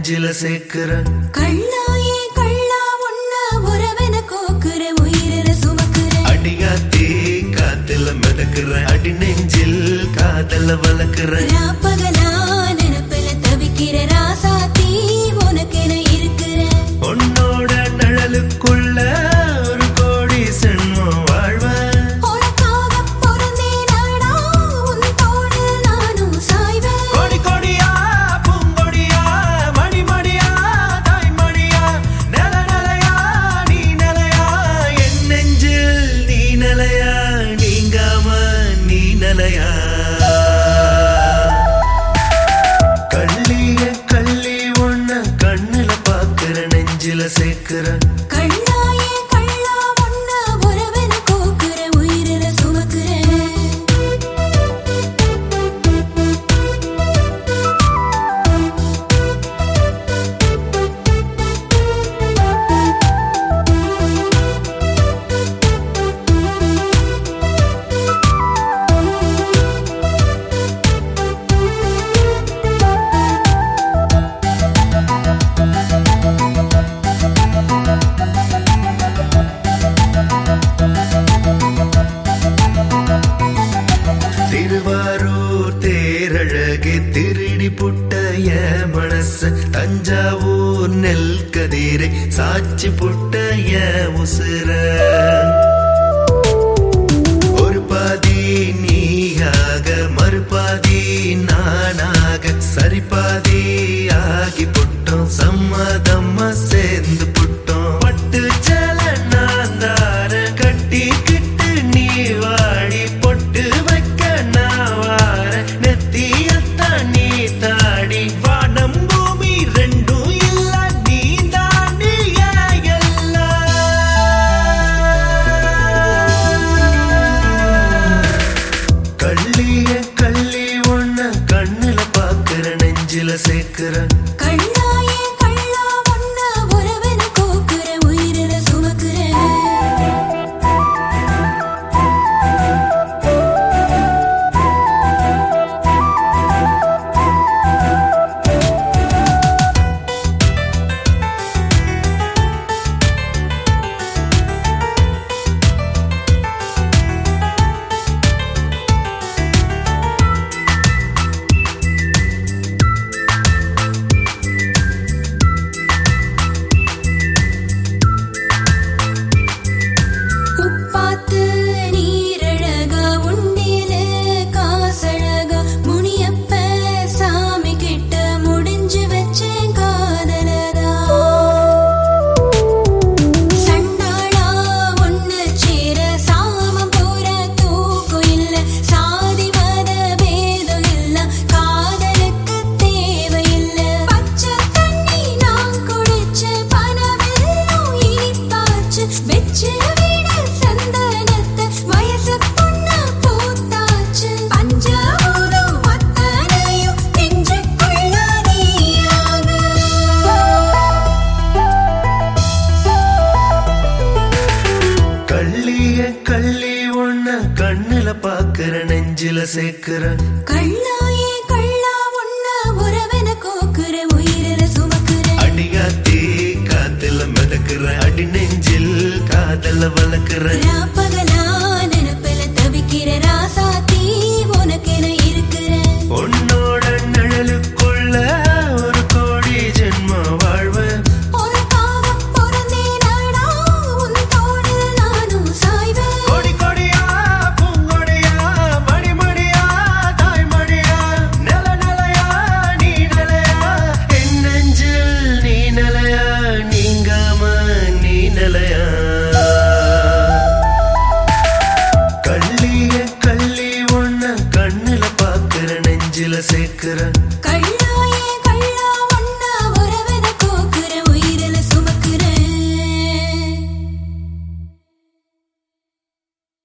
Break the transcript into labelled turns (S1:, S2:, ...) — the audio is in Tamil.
S1: நெஞ்சில சேர்க்கிற
S2: கள்ளாயே கள்ளா உன்ன உறவென கோக்குற உயிரில சுமக்குற
S1: அடியாத்தி காத்துல மிதக்குற அடி நெஞ்சில் காதல வளர்க்குற
S2: ராப்பகலா நினப்பில தவிக்கிற ராசாத்தி உனக்கென இருக்கிற
S1: உன்னோட நிழலுக்குள்ள ஒரு கோடி சென்மம் வாழ்வேன்
S2: உனக்காக பிறந்தேனடா, உன் தோளில் நானும் சாய்வேன்.
S1: கொடி கொடியா பூங்கொடியா மணி மணியா தாய் மணியா நில நிலையா நீ நிலையா என் நெஞ்சில் நீ நிலையா நீங்காம நீ நிலையா கள்ளிய கள்ளி ஒண்ண கண்ணுல பாக்குற நெஞ்சில சேர்க்கிற
S2: கள்ளாயே கள்ளா உன்ன உறவென கோக்குற உயிரில சுமக்குற
S1: திருவாரூர் தேரழகு திருடி புட்ட என் மனச தஞ்சாவூர் நெல் கதிரை சாட்சி புட்ட என் உசுர ஒரு பாதி நீயாக மறுபாதி நானாக சரி பாதி ஆகி புட்டோம் சம்மதம்மா சேர்ந்து புட்டோம் பட்டு சேல நான் தார கட்டிக்கிட்டு நீ வாடி பொட்டு வைக்க நான் வார நெத்தியத்தான் நீ தாடி வானம் பூமி ரெண்டும் இல்ல நீ தாண்டி எல்லாம் கள்ளிய கள்ளி ஒண்ண கண்ணுல பாக்குற நெஞ்சில சேர்க்கிற
S2: கள்ளாயே கள்ளா உன்ன உறவென கோக்குற உயிரில சுமக்குற உப்பாத்து நீரழகா உண்டியல காசழகா முனியப்ப சாமி கிட்ட முடிஞ்சு வச்சேன் காதலதா சண்டாளா ஒன்னு சேர சாமம் போற தூக்கம் இல்ல சாதி மத பேதம் இல்ல காதலுக்கு தேவையில்ல பச்சை தண்ணி நான் குடிச்ச பனவெல்லம் இனிப்பாச்சு வெச்சு விட சந்தனத்தை வயசு பொண்ணா பூத்தாச்சு பஞ்சாபூதம் அத்தனையும் நெஞ்சுக்குள்ள நீயாக
S1: கள்ளிய கள்ளி ஒண்ண கண்ணுல பாக்குற நெஞ்சில சேர்க்கிற
S2: கள்ளாயே கள்ளா உன்ன உறவென கோக்குற உயிரில சுமக்குற
S1: அடியாத்தி காத்துல மிதக்குற அடி நெஞ்சில் காதல வளர்க்குற
S2: ராப்பகலா நினப்பில தவிக்கிற ராசாத்தி உனக்கென இருக்கிற
S1: உன்னோட